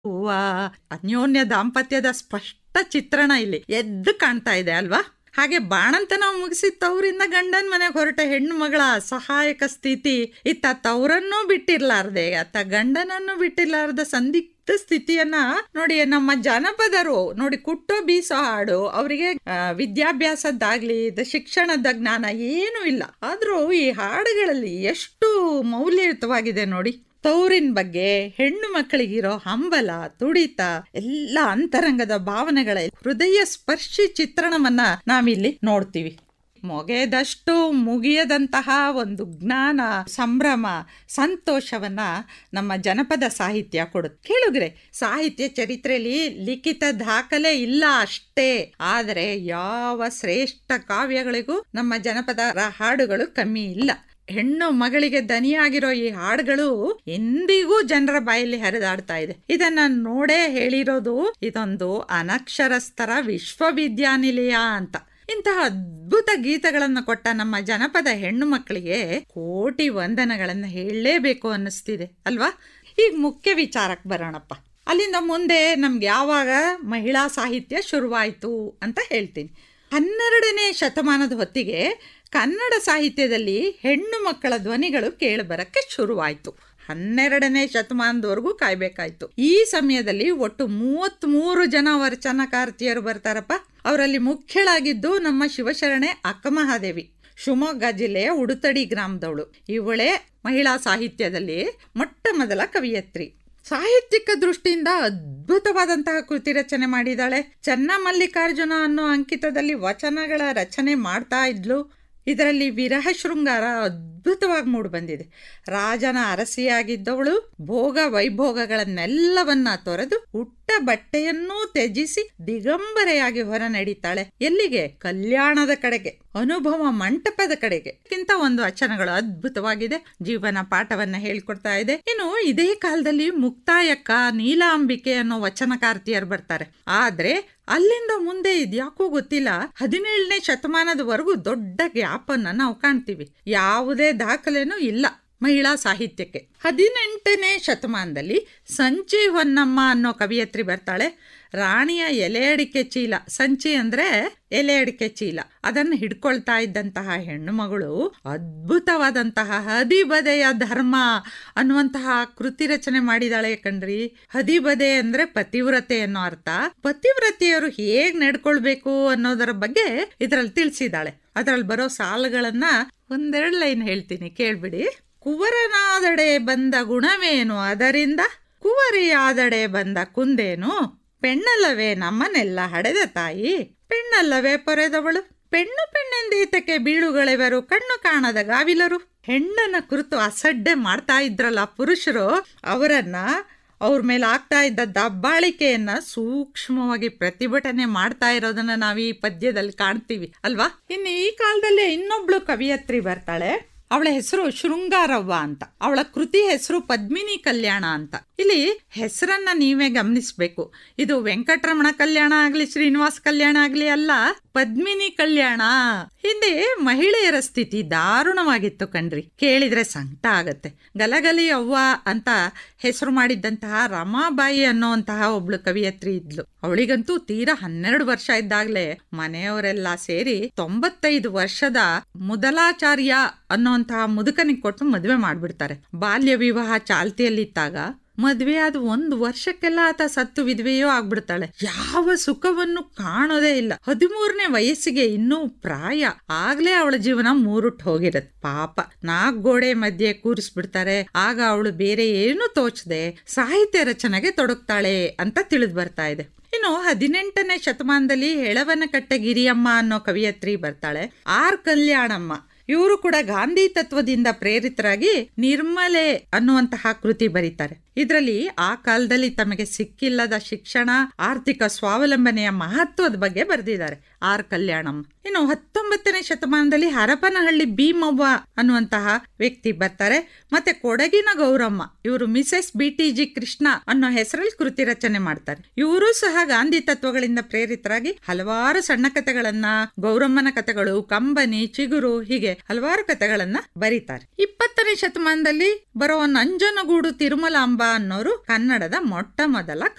ಹೂವ ಅನ್ಯೋನ್ಯ ದಾಂಪತ್ಯದ ಸ್ಪಷ್ಟ ಚಿತ್ರಣ ಇಲ್ಲಿ ಎದ್ದು ಕಾಣ್ತಾ ಇದೆ ಅಲ್ವಾ ಹಾಗೆ ಬಾಣಂತನ ಮುಗಿಸಿ ತವರಿಂದ ಗಂಡನ ಮನೆಗೆ ಹೊರಟ ಹೆಣ್ಣು ಮಗಳ ಸಹಾಯಕ ಸ್ಥಿತಿ ಇತ್ತ ತವರನ್ನೂ ಬಿಟ್ಟಿರ್ಲಾರ್ದೆ ಅತ್ತ ಗಂಡನನ್ನು ಬಿಟ್ಟಿರ್ಲಾರ್ದ ಸಂದಿಗ್ಧ ಸ್ಥಿತಿಯನ್ನ ನೋಡಿ ನಮ್ಮ ಜನಪದರು ನೋಡಿ ಕುಟ್ಟೋ ಬೀಸೋ ಹಾಡು ಅವರಿಗೆ ವಿದ್ಯಾಭ್ಯಾಸದ್ದಾಗ್ಲಿ ಇದು ಶಿಕ್ಷಣದ ಜ್ಞಾನ ಏನೂ ಇಲ್ಲ ಆದ್ರೂ ಈ ಹಾಡುಗಳಲ್ಲಿ ಎಷ್ಟು ಮೌಲ್ಯಯುತವಾಗಿದೆ ನೋಡಿ ತೌರಿನ ಬಗ್ಗೆ ಹೆಣ್ಣು ಮಕ್ಕಳಿಗಿರೋ ಹಂಬಲ ತುಡಿತ ಎಲ್ಲ ಅಂತರಂಗದ ಭಾವನೆಗಳ ಹೃದಯ ಸ್ಪರ್ಶಿ ಚಿತ್ರಣವನ್ನ ನಾವಿಲ್ಲಿ ನೋಡ್ತೀವಿ ಮೊಗೆದಷ್ಟು ಮುಗಿಯದಂತಹ ಒಂದು ಜ್ಞಾನ ಸಂಭ್ರಮ ಸಂತೋಷವನ್ನ ನಮ್ಮ ಜನಪದ ಸಾಹಿತ್ಯ ಕೊಡುತ್ತೆ ಕೇಳುಗ್ರೆ ಸಾಹಿತ್ಯ ಚರಿತ್ರೆಯಲ್ಲಿ ಲಿಖಿತ ದಾಖಲೆ ಇಲ್ಲ ಅಷ್ಟೇ ಆದರೆ ಯಾವ ಶ್ರೇಷ್ಠ ಕಾವ್ಯಗಳಿಗೂ ನಮ್ಮ ಜನಪದ ಹಾಡುಗಳು ಕಮ್ಮಿ ಇಲ್ಲ ಹೆಣ್ಣು ಮಗಳಿಗೆ ದನಿಯಾಗಿರೋ ಈ ಹಾಡುಗಳು ಎಂದಿಗೂ ಜನರ ಬಾಯಲ್ಲಿ ಹರಿದಾಡ್ತಾ ಇದೆ ಇದನ್ನ ನೋಡೇ ಹೇಳಿರೋದು ಇದೊಂದು ಅನಕ್ಷರಸ್ಥರ ವಿಶ್ವವಿದ್ಯಾನಿಲಯ ಅಂತ ಇಂತಹ ಅದ್ಭುತ ಗೀತಗಳನ್ನು ಕೊಟ್ಟ ನಮ್ಮ ಜನಪದ ಹೆಣ್ಣು ಮಕ್ಕಳಿಗೆ ಕೋಟಿ ವಂದನಗಳನ್ನು ಹೇಳಲೇಬೇಕು ಅನ್ನಿಸ್ತಿದೆ ಅಲ್ವಾ ಈಗ ಮುಖ್ಯ ವಿಚಾರಕ್ಕೆ ಬರೋಣಪ್ಪ ಅಲ್ಲಿಂದ ಮುಂದೆ ನಮ್ಗೆ ಯಾವಾಗ ಮಹಿಳಾ ಸಾಹಿತ್ಯ ಶುರುವಾಯಿತು ಅಂತ ಹೇಳ್ತೀನಿ ಹನ್ನೆರಡನೇ ಶತಮಾನದ ಹೊತ್ತಿಗೆ ಕನ್ನಡ ಸಾಹಿತ್ಯದಲ್ಲಿ ಹೆಣ್ಣು ಮಕ್ಕಳ ಧ್ವನಿಗಳು ಕೇಳಿಬರಕ್ಕೆ ಶುರುವಾಯಿತು ಹನ್ನೆರಡನೇ ಶತಮಾನದವರೆಗೂ ಕಾಯ್ಬೇಕಾಯ್ತು ಈ ಸಮಯದಲ್ಲಿ ಒಟ್ಟು ಮೂವತ್ತ್ ಮೂರು ಜನ ವಚನಕಾರ್ತಿಯರು ಬರ್ತಾರಪ್ಪ ಅವರಲ್ಲಿ ಮುಖ್ಯಳಾಗಿದ್ದು ನಮ್ಮ ಶಿವಶರಣೆ ಅಕ್ಕಮಹಾದೇವಿ ಶಿವಮೊಗ್ಗ ಜಿಲ್ಲೆಯ ಉಡುತಡಿ ಗ್ರಾಮದವಳು ಇವಳೇ ಮಹಿಳಾ ಸಾಹಿತ್ಯದಲ್ಲಿ ಮೊಟ್ಟ ಮೊದಲ ಕವಿಯತ್ರಿ ಸಾಹಿತ್ಯಿಕ ದೃಷ್ಟಿಯಿಂದ ಅದ್ಭುತವಾದಂತಹ ಕೃತಿ ರಚನೆ ಮಾಡಿದಾಳೆ ಚೆನ್ನ ಮಲ್ಲಿಕಾರ್ಜುನ ಅನ್ನೋ ಅಂಕಿತದಲ್ಲಿ ವಚನಗಳ ರಚನೆ ಮಾಡ್ತಾ ಇದ್ಲು ಇದರಲ್ಲಿ ವಿರಹ ಶೃಂಗಾರ ಅದ್ಭುತವಾಗಿ ಮೂಡಿ ಬಂದಿದೆ ರಾಜನ ಅರಸಿಯಾಗಿದ್ದವಳು ಭೋಗ ವೈಭೋಗಗಳನ್ನೆಲ್ಲವನ್ನ ತೊರೆದು ಹುಟ್ಟ ಬಟ್ಟೆಯನ್ನೂ ತ್ಯಜಿಸಿ ದಿಗಂಬರೆಯಾಗಿ ಹೊರ ನಡೀತಾಳೆ ಎಲ್ಲಿಗೆ ಕಲ್ಯಾಣದ ಕಡೆಗೆ ಅನುಭವ ಮಂಟಪದ ಕಡೆಗೆ ಕಿಂತ ಒಂದು ವಚನಗಳು ಅದ್ಭುತವಾಗಿದೆ ಜೀವನ ಪಾಠವನ್ನ ಹೇಳ್ಕೊಡ್ತಾ ಇದೆ ಇನ್ನು ಇದೇ ಕಾಲದಲ್ಲಿ ಮುಕ್ತಾಯಕ್ಕ ನೀಲಾಂಬಿಕೆ ಅನ್ನೋ ವಚನಕಾರ್ತಿಯರು ಬರ್ತಾರೆ ಆದ್ರೆ ಅಲ್ಲಿಂದ ಮುಂದೆ ಇದ್ಯಾಕೋ ಗೊತ್ತಿಲ್ಲ ಹದಿನೇಳನೇ ಶತಮಾನದವರೆಗೂ ದೊಡ್ಡ ಗ್ಯಾಪ್ ಅನ್ನ ನಾವು ಕಾಣ್ತೀವಿ ಯಾವುದೇ ದಾಖಲೆನೂ ಇಲ್ಲ ಮಹಿಳಾ ಸಾಹಿತ್ಯಕ್ಕೆ ಹದಿನೆಂಟನೇ ಶತಮಾನದಲ್ಲಿ ಸಂಚಿ ಹೊನ್ನಮ್ಮ ಅನ್ನೋ ಕವಿಯತ್ರಿ ಬರ್ತಾಳೆ ರಾಣಿಯ ಎಲೆ ಅಡಿಕೆ ಚೀಲ ಸಂಚಿ ಅಂದ್ರೆ ಎಲೆ ಅಡಿಕೆ ಚೀಲ ಅದನ್ನು ಹಿಡ್ಕೊಳ್ತಾ ಇದ್ದಂತಹ ಹೆಣ್ಣು ಮಗಳು ಅದ್ಭುತವಾದಂತಹ ಹದಿಬದೆಯ ಧರ್ಮ ಅನ್ನುವಂತಹ ಕೃತಿ ರಚನೆ ಮಾಡಿದಾಳೆ ಕಣ್ರಿ ಹದಿಬದೆ ಅಂದ್ರೆ ಪತಿವ್ರತೆ ಅನ್ನೋ ಅರ್ಥ ಪತಿವ್ರತೆಯರು ಹೇಗ್ ನಡ್ಕೊಳ್ಬೇಕು ಅನ್ನೋದರ ಬಗ್ಗೆ ಇದರಲ್ಲಿ ತಿಳಿಸಿದಾಳೆ ಅದರಲ್ಲಿ ಬರೋ ಸಾಲುಗಳನ್ನ ಒಂದೆರಡು ಲೈನ್ ಹೇಳ್ತೀನಿ ಕೇಳ್ಬಿಡಿ ಕುವರನಾದಡೆ ಬಂದ ಗುಣವೇನು ಅದರಿಂದ ಕುವರಿಯಾದಡೆ ಬಂದ ಕುಂದೇನು ಪೆಣ್ಣಲ್ಲವೇ ನಮ್ಮನ್ನೆಲ್ಲ ಹಡೆದ ತಾಯಿ ಪೆಣ್ಣಲ್ಲವೇ ಪೊರೆದವಳು ಪೆಣ್ಣು ಪೆಣ್ಣೆಂದೀತಕ್ಕೆ ಬೀಳುಗಳೆವರು ಕಣ್ಣು ಕಾಣದ ಗಾವಿಲರು ಹೆಣ್ಣನ ಕುರಿತು ಅಸಡ್ಡೆ ಮಾಡ್ತಾ ಇದ್ರಲ್ಲ ಪುರುಷರು ಅವರನ್ನ ಅವ್ರ ಮೇಲೆ ಆಗ್ತಾ ಇದ್ದ ದಬ್ಬಾಳಿಕೆಯನ್ನ ಸೂಕ್ಷ್ಮವಾಗಿ ಪ್ರತಿಭಟನೆ ಮಾಡ್ತಾ ಇರೋದನ್ನ ನಾವು ಈ ಪದ್ಯದಲ್ಲಿ ಕಾಣ್ತೀವಿ ಅಲ್ವಾ ಇನ್ನು ಈ ಕಾಲದಲ್ಲಿ ಇನ್ನೊಬ್ಳು ಕವಿಯತ್ರಿ ಬರ್ತಾಳೆ ಅವಳ ಹೆಸರು ಶೃಂಗಾರವ್ವ ಅಂತ ಅವಳ ಕೃತಿ ಹೆಸರು ಪದ್ಮಿನಿ ಕಲ್ಯಾಣ ಅಂತ ಇಲ್ಲಿ ಹೆಸರನ್ನ ನೀವೇ ಗಮನಿಸ್ಬೇಕು ಇದು ವೆಂಕಟರಮಣ ಕಲ್ಯಾಣ ಆಗ್ಲಿ ಶ್ರೀನಿವಾಸ ಕಲ್ಯಾಣ ಆಗ್ಲಿ ಅಲ್ಲ ಪದ್ಮಿನಿ ಕಲ್ಯಾಣ ಹಿಂದೆ ಮಹಿಳೆಯರ ಸ್ಥಿತಿ ದಾರುಣವಾಗಿತ್ತು ಕಣ್ರಿ ಕೇಳಿದ್ರೆ ಸಂಕಟ ಆಗತ್ತೆ ಗಲಗಲಿ ಅವ್ವ ಅಂತ ಹೆಸರು ಮಾಡಿದ್ದಂತಹ ರಮಾಬಾಯಿ ಅನ್ನೋಂತಹ ಒಬ್ಳು ಕವಿಯತ್ರಿ ಇದ್ಲು ಅವಳಿಗಂತೂ ತೀರಾ ಹನ್ನೆರಡು ವರ್ಷ ಇದ್ದಾಗ್ಲೇ ಮನೆಯವರೆಲ್ಲ ಸೇರಿ ತೊಂಬತ್ತೈದು ವರ್ಷದ ಮೊದಲಾಚಾರ್ಯ ಅನ್ನೋಂತಹ ಮುದುಕನಿಗೆ ಕೊಟ್ಟು ಮದುವೆ ಮಾಡ್ಬಿಡ್ತಾರೆ ಬಾಲ್ಯ ವಿವಾಹ ಚಾಲ್ತಿಯಲ್ಲಿದ್ದಾಗ ಮದ್ವೆ ಆದ ಒಂದು ವರ್ಷಕ್ಕೆಲ್ಲ ಆತ ಸತ್ತು ವಿಧವೆಯೋ ಆಗ್ಬಿಡ್ತಾಳೆ ಯಾವ ಸುಖವನ್ನು ಕಾಣೋದೇ ಇಲ್ಲ ಹದಿಮೂರನೇ ವಯಸ್ಸಿಗೆ ಇನ್ನೂ ಪ್ರಾಯ ಆಗ್ಲೇ ಅವಳ ಜೀವನ ಮೂರುಟ್ ಹೋಗಿರತ್ ಪಾಪ ನಾಲ್ಕು ಗೋಡೆ ಮಧ್ಯೆ ಕೂರಿಸ್ಬಿಡ್ತಾರೆ ಆಗ ಅವಳು ಬೇರೆ ಏನು ತೋಚದೆ ಸಾಹಿತ್ಯ ರಚನೆಗೆ ತೊಡಗ್ತಾಳೆ ಅಂತ ತಿಳಿದು ಬರ್ತಾ ಇದೆ ಇನ್ನು ಹದಿನೆಂಟನೇ ಶತಮಾನದಲ್ಲಿ ಹೆಳವನಕಟ್ಟೆ ಗಿರಿಯಮ್ಮ ಅನ್ನೋ ಕವಿಯತ್ರಿ ಬರ್ತಾಳೆ ಆರ್ ಕಲ್ಯಾಣಮ್ಮ ಇವರು ಕೂಡ ಗಾಂಧಿ ತತ್ವದಿಂದ ಪ್ರೇರಿತರಾಗಿ ನಿರ್ಮಲೆ ಅನ್ನುವಂತಹ ಕೃತಿ ಬರೀತಾರೆ ಇದರಲ್ಲಿ ಆ ಕಾಲದಲ್ಲಿ ತಮಗೆ ಸಿಕ್ಕಿಲ್ಲದ ಶಿಕ್ಷಣ ಆರ್ಥಿಕ ಸ್ವಾವಲಂಬನೆಯ ಮಹತ್ವದ ಬಗ್ಗೆ ಬರೆದಿದ್ದಾರೆ ಆರ್ ಕಲ್ಯಾಣಮ್ಮ ಇನ್ನು ಹತ್ತೊಂಬತ್ತನೇ ಶತಮಾನದಲ್ಲಿ ಹರಪನಹಳ್ಳಿ ಭೀಮವ್ವ ಅನ್ನುವಂತಹ ವ್ಯಕ್ತಿ ಬರ್ತಾರೆ ಮತ್ತೆ ಕೊಡಗಿನ ಗೌರಮ್ಮ ಇವರು Mrs B T G Krishna ಅನ್ನೋ ಹೆಸರಲ್ಲಿ ಕೃತಿ ರಚನೆ ಮಾಡ್ತಾರೆ ಇವರು ಸಹ ಗಾಂಧಿ ತತ್ವಗಳಿಂದ ಪ್ರೇರಿತರಾಗಿ ಹಲವಾರು ಸಣ್ಣ ಕಥೆಗಳನ್ನ ಗೌರಮ್ಮನ ಕಥೆಗಳು ಕಂಬನಿ ಚಿಗುರು ಹೀಗೆ ಹಲವಾರು ಕಥೆಗಳನ್ನ ಬರೀತಾರೆ ಇಪ್ಪತ್ತನೇ ಶತಮಾನದಲ್ಲಿ ಬರೋ ನಂಜನಗೂಡು ತಿರುಮಲಾಂಬ ಅನ್ನೋರು ಕನ್ನಡದ ಮೊಟ್ಟ ಮೊದಲ